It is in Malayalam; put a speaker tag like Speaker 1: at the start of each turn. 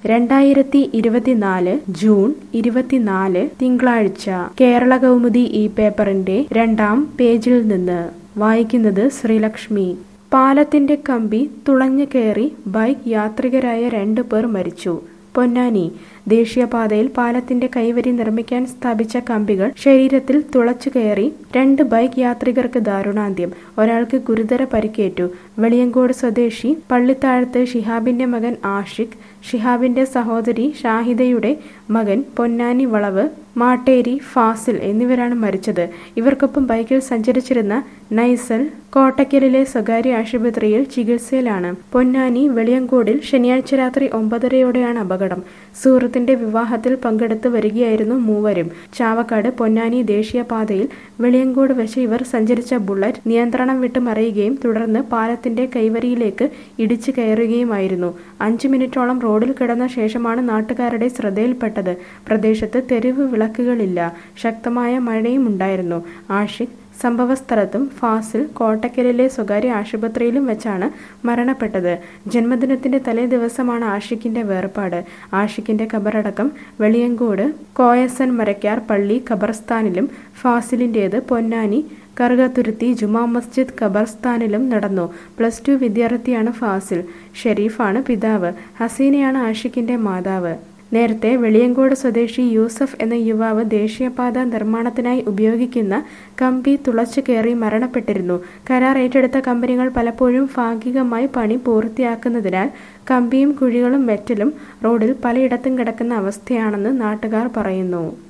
Speaker 1: രണ്ടായിരത്തി ഇരുപത്തിനാല് ജൂൺ ഇരുപത്തിനാല് തിങ്കളാഴ്ച കേരള കൗമുദി ഈ പേപ്പറിന്റെ രണ്ടാം പേജിൽ നിന്ന് വായിക്കുന്നത് ശ്രീലക്ഷ്മി പാലത്തിന്റെ കമ്പി തുളഞ്ഞു കയറി ബൈക്ക് യാത്രികരായ രണ്ടു പേർ മരിച്ചു പൊന്നാനി ദേശീയപാതയിൽ പാലത്തിന്റെ കൈവരി നിർമ്മിക്കാൻ സ്ഥാപിച്ച കമ്പികൾ ശരീരത്തിൽ തുളച്ചു കയറി രണ്ട് ബൈക്ക് യാത്രികർക്ക് ദാരുണാന്ത്യം ഒരാൾക്ക് ഗുരുതര പരിക്കേറ്റു വെളിയങ്കോട് സ്വദേശി പള്ളിത്താഴത്ത് ഷിഹാബിന്റെ മകൻ ആഷിഖ് ഷിഹാബിന്റെ സഹോദരി ഷാഹിദയുടെ മകൻ പൊന്നാനി വളവ് മാട്ടേരി ഫാസിൽ എന്നിവരാണ് മരിച്ചത് ഇവർക്കൊപ്പം ബൈക്കിൽ സഞ്ചരിച്ചിരുന്ന നൈസൽ കോട്ടയ്ക്കലിലെ സ്വകാര്യ ആശുപത്രിയിൽ ചികിത്സയിലാണ് പൊന്നാനി വെളിയങ്കോടിൽ ശനിയാഴ്ച രാത്രി ഒമ്പതരയോടെയാണ് അപകടം സുഹൃത്തിന്റെ വിവാഹത്തിൽ പങ്കെടുത്ത് വരികയായിരുന്നു മൂവരും ചാവക്കാട് പൊന്നാനി ദേശീയപാതയിൽ വെളിയങ്കോട് വെച്ച് ഇവർ സഞ്ചരിച്ച ബുള്ളറ്റ് നിയന്ത്രണം വിട്ട് മറിയുകയും തുടർന്ന് പാലത്തിന്റെ കൈവരിയിലേക്ക് ഇടിച്ചു കയറുകയുമായിരുന്നു അഞ്ചു മിനിറ്റോളം റോഡിൽ കിടന്ന ശേഷമാണ് നാട്ടുകാരുടെ ശ്രദ്ധയിൽപ്പെട്ടത് പ്രദേശത്ത് തെരുവ് വിളക്കുകളില്ല ശക്തമായ മഴയും ഉണ്ടായിരുന്നു ആഷിഖ് സംഭവസ്ഥലത്തും ഫാസിൽ കോട്ടക്കലിലെ സ്വകാര്യ ആശുപത്രിയിലും വെച്ചാണ് മരണപ്പെട്ടത് ജന്മദിനത്തിന്റെ തലേ ദിവസമാണ് ആഷിഖിന്റെ വേർപാട് ആഷിഖിന്റെ ഖബറടക്കം വെളിയങ്കോട് കോയസൻ മരക്കാർ പള്ളി ഖബർസ്ഥാനിലും ഫാസിലിന്റേത് പൊന്നാനി കറുകത്തുരുത്തി ജുമാ മസ്ജിദ് ഖബർസ്ഥാനിലും നടന്നു പ്ലസ് ടു വിദ്യാർത്ഥിയാണ് ഫാസിൽ ഷെരീഫാണ് പിതാവ് ഹസീനയാണ് ആഷിഖിന്റെ മാതാവ് നേരത്തെ വെളിയങ്കോട് സ്വദേശി യൂസഫ് എന്ന യുവാവ് ദേശീയപാത നിർമ്മാണത്തിനായി ഉപയോഗിക്കുന്ന കമ്പി തുളച്ചു കയറി മരണപ്പെട്ടിരുന്നു കരാർ ഏറ്റെടുത്ത കമ്പനികൾ പലപ്പോഴും ഭാഗികമായി പണി പൂർത്തിയാക്കുന്നതിനാൽ കമ്പിയും കുഴികളും മെറ്റലും റോഡിൽ പലയിടത്തും കിടക്കുന്ന അവസ്ഥയാണെന്ന് നാട്ടുകാർ പറയുന്നു